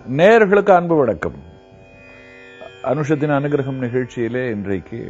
நேயர்களுக்கு அன்பு வணக்கம் அனுஷத்தின் அனுகிரகம் நிகழ்ச்சியிலே இன்றைக்கு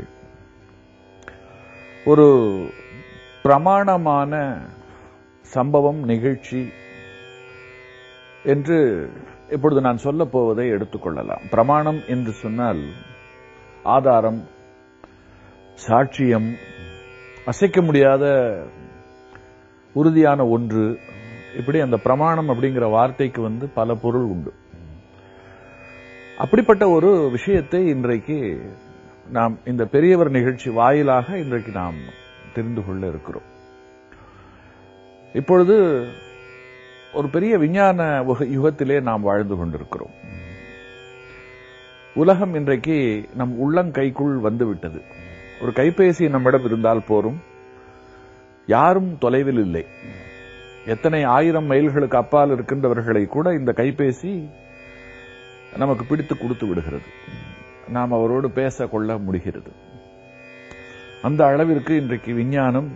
ஒரு பிரமாணமான சம்பவம் நிகழ்ச்சி என்று இப்பொழுது நான் சொல்ல போவதை எடுத்துக்கொள்ளலாம் பிரமாணம் என்று சொன்னால் ஆதாரம் சாட்சியம் அசைக்க முடியாத உறுதியான ஒன்று இப்படி அந்த பிரமாணம் அப்படிங்கிற வார்த்தைக்கு வந்து பல பொருள் உண்டு அப்படிப்பட்ட ஒரு விஷயத்தை இன்றைக்கு நாம் இந்த பெரியவர் நிகழ்ச்சி வாயிலாக இன்றைக்கு நாம் தெரிந்து கொள்ள இருக்கிறோம் இப்பொழுது ஒரு பெரிய விஞ்ஞான உக- யுகத்திலே நாம் வாழ்ந்து கொண்டிருக்கிறோம் உலகம் இன்றைக்கு நம் உள்ளங்கைக்குள் வந்துவிட்டது ஒரு கைபேசி நம்மிடம் இருந்தால் போரும் யாரும் தொலைவில் இல்லை எத்தனை ஆயிரம் மைல்களுக்கு அப்பால் இருக்கின்றவர்களை கூட இந்த கைபேசி நமக்கு பிடித்து கொடுத்து விடுகிறது நாம் அவரோடு பேச கொள்ள முடிகிறது அந்த அளவிற்கு இன்றைக்கு விஞ்ஞானம்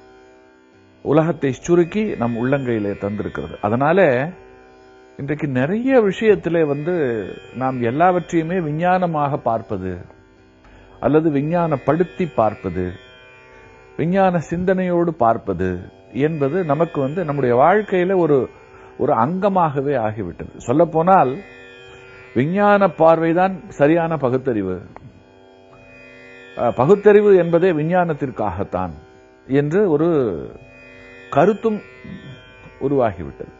உலகத்தை சுருக்கி நம் உள்ளங்கையிலே தந்திருக்கிறது அதனால இன்றைக்கு நிறைய விஷயத்திலே வந்து நாம் எல்லாவற்றையுமே விஞ்ஞானமாக பார்ப்பது அல்லது விஞ்ஞானப்படுத்தி பார்ப்பது விஞ்ஞான சிந்தனையோடு பார்ப்பது என்பது நமக்கு வந்து நம்முடைய வாழ்க்கையில ஒரு ஒரு அங்கமாகவே ஆகிவிட்டது சொல்லப்போனால் விஞ்ஞான பார்வைதான் சரியான பகுத்தறிவு அஹ், பகுத்தறிவு என்பதே விஞ்ஞானத்திற்காகத்தான் என்று ஒரு கருத்தும் உருவாகிவிட்டது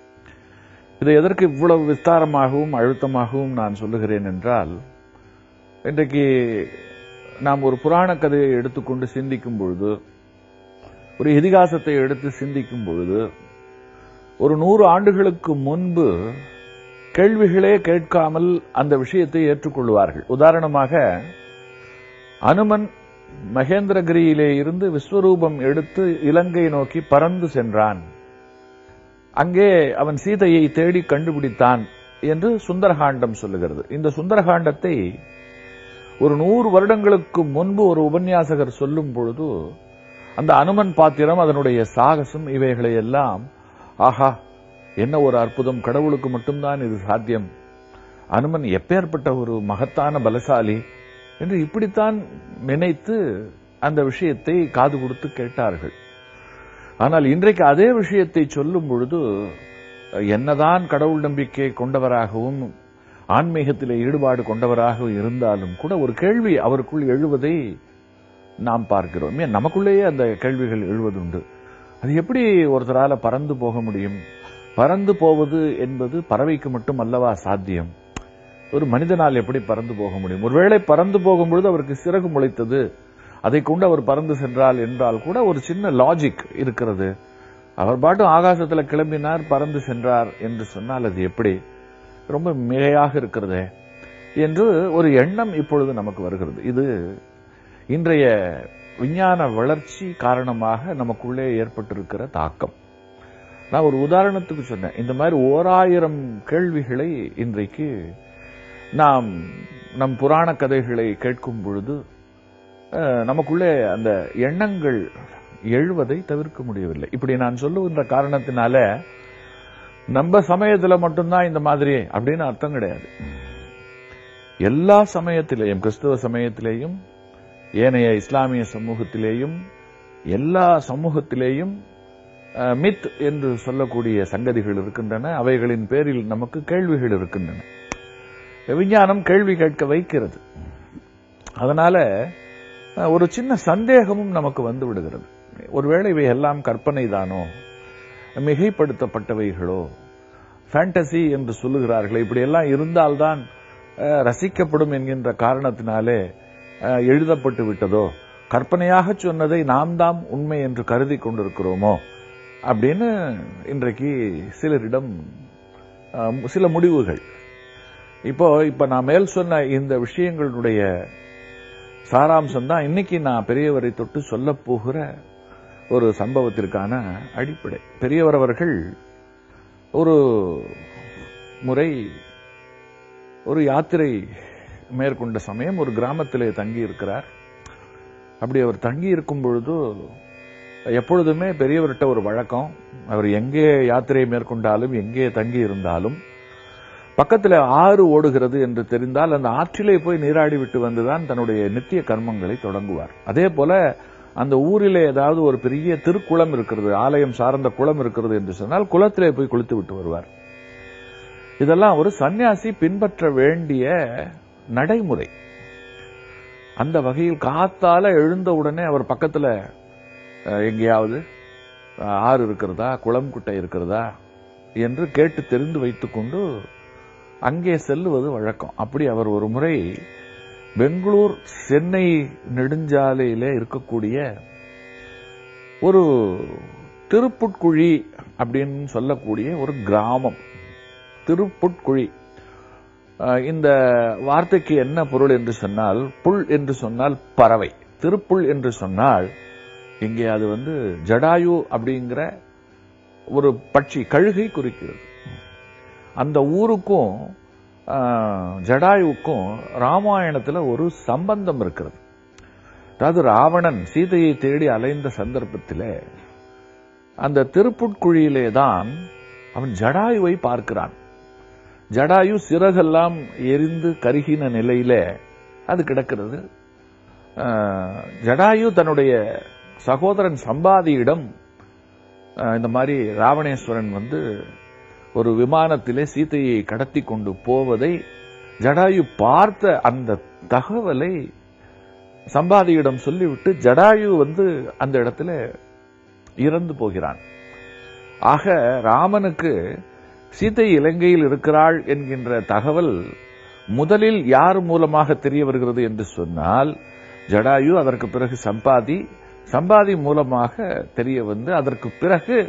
இதை எதற்கு இவ்வளவு விஸ்தாரமாகவும் அழுத்தமாகவும் நான் சொல்லுகிறேன் என்றால் இன்றைக்கு நாம் ஒரு புராண கதையை எடுத்துக்கொண்டு சிந்திக்கும் பொழுது ஒரு இதிகாசத்தை எடுத்து சிந்திக்கும் பொழுது ஒரு நூறு ஆண்டுகளுக்கு முன்பு கேள்விகளே கேட்காமல் அந்த விஷயத்தை ஏற்றுக்கொள்வார்கள் உதாரணமாக அனுமன் மகேந்திரகிரியிலே இருந்து விஸ்வரூபம் எடுத்து இலங்கை நோக்கி பறந்து சென்றான் அங்கே அவன் சீதையை தேடி கண்டுபிடித்தான் என்று சுந்தரகாண்டம் சொல்லுகிறது இந்த சுந்தரகாண்டத்தை ஒரு நூறு வருடங்களுக்கு முன்பு ஒரு உபன்யாசகர் சொல்லும் பொழுது அந்த அனுமன் பாத்திரம் அதனுடைய சாகசம் இவைகளை எல்லாம் ஆஹா என்ன ஒரு அற்புதம் கடவுளுக்கு மட்டும்தான் இது சாத்தியம் அனுமன் எப்பேற்பட்ட ஒரு மகத்தான பலசாலி என்று இப்படித்தான் நினைத்து அந்த விஷயத்தை காது கொடுத்து கேட்டார்கள் ஆனால் இன்றைக்கு அதே விஷயத்தை சொல்லும் பொழுது என்னதான் கடவுள் நம்பிக்கை கொண்டவராகவும் ஆன்மீகத்திலே ஈடுபாடு கொண்டவராகவும் இருந்தாலும் கூட ஒரு கேள்வி அவருக்குள் எழுவதை நாம் பார்க்கிறோம் ஏன் நமக்குள்ளேயே அந்த கேள்விகள் எழுவதுண்டு அது எப்படி ஒருத்தரால பறந்து போக முடியும் பறந்து போவது என்பது பறவைக்கு மட்டும் அல்லவா சாத்தியம் ஒரு மனிதனால் எப்படி பறந்து போக முடியும் ஒருவேளை பறந்து போகும்பொழுது அவருக்கு சிறகு முளைத்தது அதை கொண்டு அவர் பறந்து சென்றால் என்றால் கூட ஒரு சின்ன லாஜிக் இருக்கிறது அவர் பாட்டும் ஆகாசத்துல கிளம்பினார் பறந்து சென்றார் என்று சொன்னால் அது எப்படி ரொம்ப மிகையாக இருக்கிறதே என்று ஒரு எண்ணம் இப்பொழுது நமக்கு வருகிறது இது இன்றைய விஞ்ஞான வளர்ச்சி காரணமாக நமக்குள்ளே ஏற்பட்டிருக்கிற தாக்கம் நான் ஒரு உதாரணத்துக்கு சொன்னேன் இந்த மாதிரி ஓராயிரம் கேள்விகளை இன்றைக்கு நாம் நம் புராண கதைகளை கேட்கும் பொழுது அஹ், நமக்குள்ளே அந்த எண்ணங்கள் எழுவதை தவிர்க்க முடியவில்லை இப்படி நான் சொல்லுகின்ற காரணத்தினால நம்ம சமயத்துல மட்டும்தான் இந்த மாதிரி அப்படின்னு அர்த்தம் கிடையாது எல்லா சமயத்திலேயும் கிறிஸ்தவ சமயத்திலேயும் ஏனைய இஸ்லாமிய சமூகத்திலேயும் எல்லா சமூகத்திலேயும் அஹ், மித் என்று சொல்லக்கூடிய சங்கதிகள் இருக்கின்றன அவைகளின் பேரில் நமக்கு கேள்விகள் இருக்கின்றன விஞ்ஞானம் கேள்வி கேட்க வைக்கிறது அதனால அஹ், ஒரு சின்ன சந்தேகமும் நமக்கு வந்து விடுகிறது ஒருவேளை இவை எல்லாம் கற்பனை தானோ மிகைப்படுத்தப்பட்டவைகளோ ஃபேண்டசி என்று சொல்லுகிறார்களே இப்படி எல்லாம் இருந்தால்தான் அஹ், ரசிக்கப்படும் என்கின்ற காரணத்தினாலே அஹ், எழுதப்பட்டு விட்டதோ கற்பனையாக சொன்னதை நாம் தாம் உண்மை என்று கருதி கொண்டிருக்கிறோமோ அப்படின்னு இன்றைக்கு சிலரிடம் அஹ், சில முடிவுகள் இப்போ இப்ப நான் மேல் சொன்ன இந்த விஷயங்களுடைய சாராம்சம் தான் இன்னைக்கு நான் பெரியவரை தொட்டு சொல்ல போகிற ஒரு சம்பவத்திற்கான அடிப்படை பெரியவர் அவர்கள் ஒரு முறை ஒரு யாத்திரை மேற்கொண்ட சமயம் ஒரு கிராமத்திலே தங்கி இருக்கிறார் அப்படி அவர் தங்கி இருக்கும் பொழுது எப்பொழுதுமே பெரியவர்கிட்ட ஒரு வழக்கம் அவர் எங்கே யாத்திரை மேற்கொண்டாலும் எங்கே தங்கி இருந்தாலும் பக்கத்துல ஆறு ஓடுகிறது என்று தெரிந்தால் அந்த ஆற்றிலே போய் நீராடி விட்டு வந்துதான் தன்னுடைய நித்திய கர்மங்களை தொடங்குவார் அதே போல அந்த ஊரிலே ஏதாவது ஒரு பெரிய திருக்குளம் இருக்கிறது ஆலயம் சார்ந்த குளம் இருக்கிறது என்று சொன்னால் குளத்திலே போய் குளித்து விட்டு வருவார் இதெல்லாம் ஒரு சன்னியாசி பின்பற்ற வேண்டிய நடைமுறை அந்த வகையில் காத்தால எழுந்த உடனே அவர் பக்கத்துல அஹ், எங்கேயாவது அஹ், ஆறு இருக்கிறதா குளம் குட்டை இருக்கிறதா என்று கேட்டு தெரிந்து வைத்துக்கொண்டு அங்கே செல்லுவது வழக்கம் அப்படி அவர் ஒரு முறை பெங்களூர் சென்னை நெடுஞ்சாலையிலே இருக்கக்கூடிய ஒரு திருப்புட்குழி அப்படின்னு சொல்லக்கூடிய ஒரு கிராமம் திருப்புட்குழி அஹ், இந்த வார்த்தைக்கு என்ன பொருள் என்று சொன்னால் புல் என்று சொன்னால் பறவை திருப்புல் என்று சொன்னால் இங்கே அது வந்து ஜடாயு அப்படிங்கிற ஒரு பட்சி கழுகை குறிக்கிறது அந்த ஊருக்கும் அஹ், ஜடாயுவுக்கும் ராமாயணத்துல ஒரு சம்பந்தம் இருக்கிறது அதாவது ராவணன் சீதையை தேடி அலைந்த சந்தர்ப்பத்திலே அந்த திருப்புட்குழியிலே தான் அவன் ஜடாயுவை பார்க்கிறான் ஜடாயு சிறகெல்லாம் எரிந்து கருகின நிலையில அது கிடக்கிறது அஹ், ஜடாயு தன்னுடைய சகோதரன் சம்பாதியிடம் அஹ், இந்த மாதிரி ராவணேஸ்வரன் வந்து ஒரு விமானத்திலே சீதையை கடத்தி கொண்டு போவதை ஜடாயு பார்த்த அந்த தகவலை சம்பாதியிடம் சொல்லிவிட்டு ஜடாயு வந்து அந்த இடத்துல இறந்து போகிறான் ஆக ராமனுக்கு சீதை இலங்கையில் இருக்கிறாள் என்கின்ற தகவல் முதலில் யார் மூலமாக தெரிய வருகிறது என்று சொன்னால் ஜடாயு அதற்கு பிறகு சம்பாதி சம்பாதி மூலமாக தெரிய வந்து அதற்கு பிறகு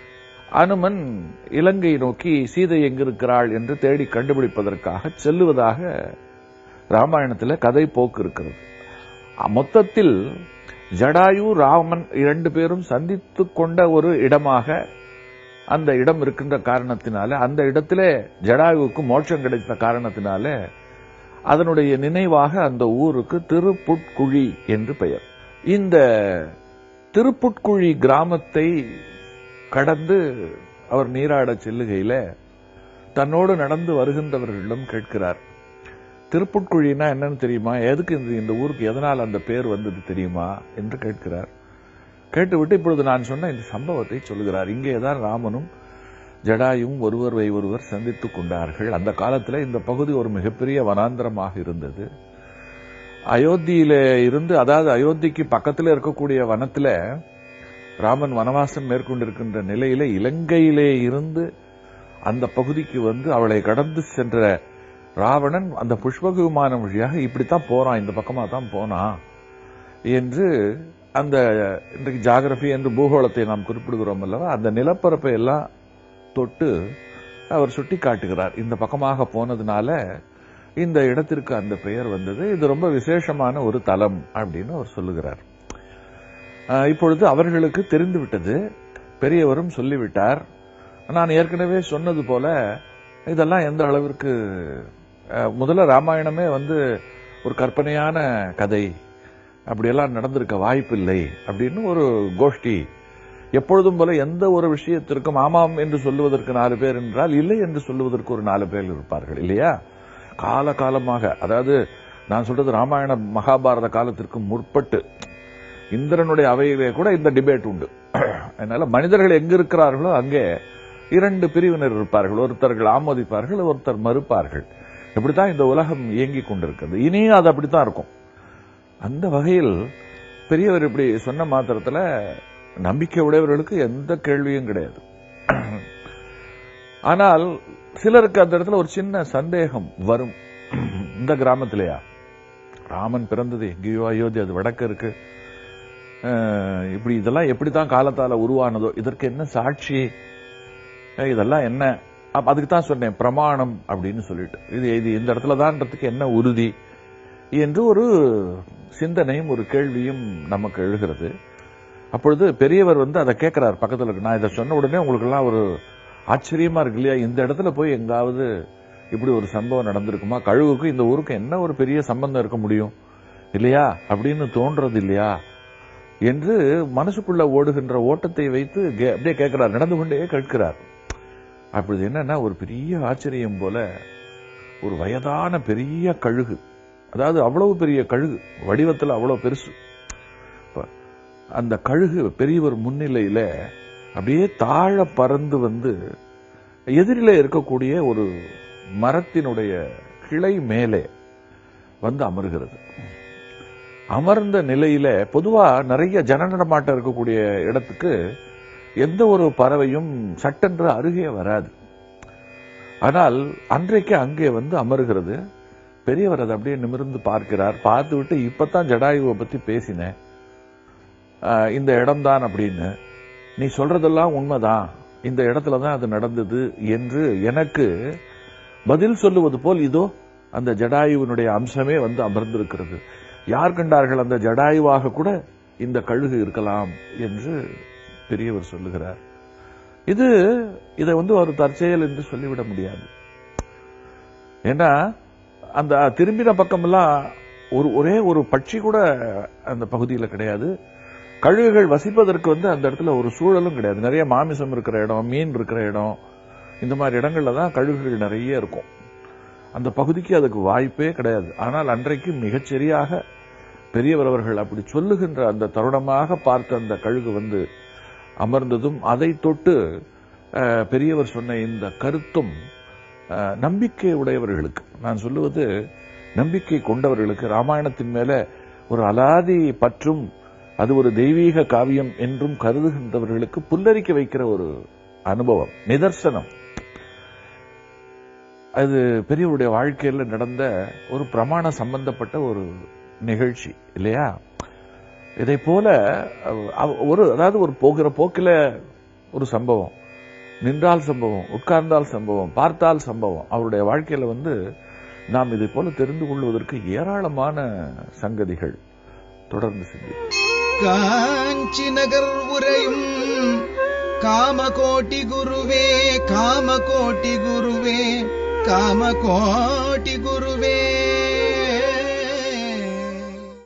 அனுமன் இலங்கை நோக்கி சீதை எங்கிருக்கிறாள் என்று தேடி கண்டுபிடிப்பதற்காக செல்லுவதாக ராமாயணத்தில் கதை போக்கு இருக்கிறது மொத்தத்தில் ஜடாயு ராமன் இரண்டு பேரும் சந்தித்துக் கொண்ட ஒரு இடமாக அந்த இடம் இருக்கின்ற காரணத்தினால அந்த இடத்திலே ஜடாயுவுக்கு மோட்சம் கிடைத்த காரணத்தினால அதனுடைய நினைவாக அந்த ஊருக்கு திருப்புட்குழி என்று பெயர் இந்த திருப்புட்குழி கிராமத்தை கடந்து அவர் நீராட செல்லுகையில தன்னோடு நடந்து வருகின்றவர்களிடம் கேட்கிறார் திருப்புட்குழினா என்னன்னு தெரியுமா எதுக்கு இந்த இந்த ஊருக்கு எதனால் அந்த பேர் வந்தது தெரியுமா என்று கேட்கிறார் கேட்டுவிட்டு இப்பொழுது நான் சொன்ன இந்த சம்பவத்தை சொல்லுகிறார் இங்கேதான் ராமனும் ஜடாயும் ஒருவரை ஒருவர் சந்தித்துக் கொண்டார்கள் அந்த காலத்துல இந்த பகுதி ஒரு மிகப்பெரிய வனாந்திரமாக இருந்தது அயோத்தியில இருந்து அதாவது அயோத்திக்கு பக்கத்துல இருக்கக்கூடிய வனத்துல ராமன் வனவாசம் மேற்கொண்டிருக்கின்ற நிலையில இலங்கையிலே இருந்து அந்த பகுதிக்கு வந்து அவளை கடந்து சென்ற ராவணன் அந்த புஷ்பக விமானம் வழியாக இப்படித்தான் போறான் இந்த பக்கமா தான் போனான் என்று அந்த இன்றைக்கு ஜாகிரபி என்று பூகோளத்தை நாம் குறிப்பிடுகிறோம் அல்லவா அந்த நிலப்பரப்பை எல்லாம் தொட்டு அவர் சுட்டி காட்டுகிறார் இந்த பக்கமாக போனதுனால இந்த இடத்திற்கு அந்த பெயர் வந்தது இது ரொம்ப விசேஷமான ஒரு தலம் அப்படின்னு அவர் சொல்லுகிறார் ஆஹ் இப்பொழுது அவர்களுக்கு தெரிந்து விட்டது பெரியவரும் சொல்லிவிட்டார் நான் ஏற்கனவே சொன்னது போல இதெல்லாம் எந்த அளவிற்கு ஆஹ் முதல்ல ராமாயணமே வந்து ஒரு கற்பனையான கதை அப்படியெல்லாம் நடந்திருக்க வாய்ப்பில்லை அப்படின்னு ஒரு கோஷ்டி எப்பொழுதும் போல எந்த ஒரு விஷயத்திற்கும் ஆமாம் என்று சொல்லுவதற்கு நாலு பேர் என்றால் இல்லை என்று சொல்லுவதற்கு ஒரு நாலு பேர் இருப்பார்கள் இல்லையா கால காலமாக அதாவது நான் சொல்றது ராமாயண மகாபாரத காலத்திற்கு முற்பட்டு இந்திரனுடைய அவையிலே கூட இந்த டிபேட் உண்டு அதனால மனிதர்கள் எங்க இருக்கிறார்களோ அங்கே இரண்டு பிரிவினர் இருப்பார்கள் ஒருத்தர்கள் ஆமோதிப்பார்கள் ஒருத்தர் மறுப்பார்கள் இப்படித்தான் இந்த உலகம் இயங்கிக் கொண்டிருக்கிறது இனியும் அது அப்படித்தான் இருக்கும் அந்த வகையில் பெரியவர் இப்படி சொன்ன மாத்திரத்துல நம்பிக்கை உடையவர்களுக்கு எந்த கேள்வியும் கிடையாது ஆனால் சிலருக்கு அந்த இடத்துல ஒரு சின்ன சந்தேகம் வரும் இந்த கிராமத்திலேயா ராமன் பிறந்தது எங்கேயோ அயோத்தி அது வடக்கு இருக்கு அஹ், இப்படி இதெல்லாம் எப்படித்தான் காலத்தால உருவானதோ இதற்கு என்ன சாட்சி அஹ், இதெல்லாம் என்ன அப்ப அதுக்கு தான் சொன்னேன் பிரமாணம் அப்படின்னு சொல்லிட்டு இது இது இந்த இடத்துல தான்றதுக்கு என்ன உறுதி என்று ஒரு சிந்தனையும் ஒரு கேள்வியும் நமக்கு எழுகிறது அப்பொழுது பெரியவர் வந்து அதை கேட்கிறார் பக்கத்துல இருக்கு நான் இதை சொன்ன உடனே உங்களுக்கு எல்லாம் ஒரு ஆச்சரியமா இருக்கு இல்லையா இந்த இடத்துல போய் எங்காவது இப்படி ஒரு சம்பவம் நடந்திருக்குமா கழுவுக்கும் இந்த ஊருக்கு என்ன ஒரு பெரிய சம்பந்தம் இருக்க முடியும் இல்லையா அப்படின்னு தோன்றது இல்லையா என்று மனசுக்குள்ள ஓடுகின்ற ஓட்டத்தை வைத்து கே- அப்படியே கேட்கிறார் நடந்து கொண்டே கேட்கிறார் அப்பொழுது என்னன்னா ஒரு பெரிய ஆச்சரியம் போல ஒரு வயதான பெரிய கழுகு அதாவது அவ்வளவு பெரிய கழுகு வடிவத்தில் அவ்வளவு பெருசு இப்ப அந்த கழுகு பெரியவர் முன்னிலையில அப்படியே தாழ பறந்து வந்து எதிரில இருக்கக்கூடிய ஒரு மரத்தினுடைய கிளை மேலே வந்து அமர்கிறது அமர்ந்த நிலையில பொதுவா நிறைய ஜன நடமாட்டம் இருக்கக்கூடிய இடத்துக்கு எந்த ஒரு பறவையும் சட்டென்று அருகே வராது ஆனால் அன்றைக்கு அங்கே வந்து அமருகிறது பெரியவர் அதை அப்படியே நிமிர்ந்து பார்க்கிறார் பார்த்து விட்டு இப்பதான் ஜடாயுவை பத்தி பேசினேன் ஆஹ் இந்த இடம்தான் அப்படின்னு நீ சொல்றதெல்லாம் உண்மைதான் இந்த இடத்துல தான் அது நடந்தது என்று எனக்கு பதில் சொல்லுவது போல் இதோ அந்த ஜடாயுவினுடைய அம்சமே வந்து அமர்ந்திருக்கிறது யார் கண்டார்கள் அந்த ஜடாயுவாக கூட இந்த கழுகு இருக்கலாம் என்று பெரியவர் சொல்லுகிறார் இது இதை வந்து ஒரு தற்செயல் என்று சொல்லிவிட முடியாது ஏன்னா அந்த திரும்பின பக்கமெல்லாம் ஒரு ஒரே ஒரு பட்சி கூட அந்த பகுதியில் கிடையாது கழுகுகள் வசிப்பதற்கு வந்து அந்த இடத்துல ஒரு சூழலும் கிடையாது நிறைய மாமிசம் இருக்கிற இடம் மீன் இருக்கிற இடம் இந்த மாதிரி இடங்கள்ல தான் கழுகுகள் நிறைய இருக்கும் அந்த பகுதிக்கு அதுக்கு வாய்ப்பே கிடையாது ஆனால் அன்றைக்கு மிகச்சரியாக பெரியவர் அவர்கள் அப்படி சொல்லுகின்ற அந்த தருணமாக பார்த்த அந்த கழுகு வந்து அமர்ந்ததும் அதை தொட்டு அஹ், பெரியவர் சொன்ன இந்த கருத்தும் அஹ், நம்பிக்கை உடையவர்களுக்கு நான் சொல்லுவது நம்பிக்கை கொண்டவர்களுக்கு ராமாயணத்தின் மேல ஒரு அலாதி பற்றும் அது ஒரு தெய்வீக காவியம் என்றும் கருதுகின்றவர்களுக்கு புல்லரிக்க வைக்கிற ஒரு அனுபவம் நிதர்சனம் அது பெரியவருடைய வாழ்க்கையில நடந்த ஒரு பிரமாண சம்பந்தப்பட்ட ஒரு நிகழ்ச்சி இல்லையா இதை போல அவ- அவ- ஒரு அதாவது ஒரு போகிற போக்கில ஒரு சம்பவம் நின்றால் சம்பவம் உட்கார்ந்தால் சம்பவம் பார்த்தால் சம்பவம் அவருடைய வாழ்க்கையில வந்து நாம் இதை போல தெரிந்து கொள்வதற்கு ஏராளமான சங்கதிகள் தொடர்ந்து சிந்திப்போம் காஞ்சி நகர் உரையும் காமகோட்டி குருவே காமகோட்டி குருவே காமகோட்டி குருவே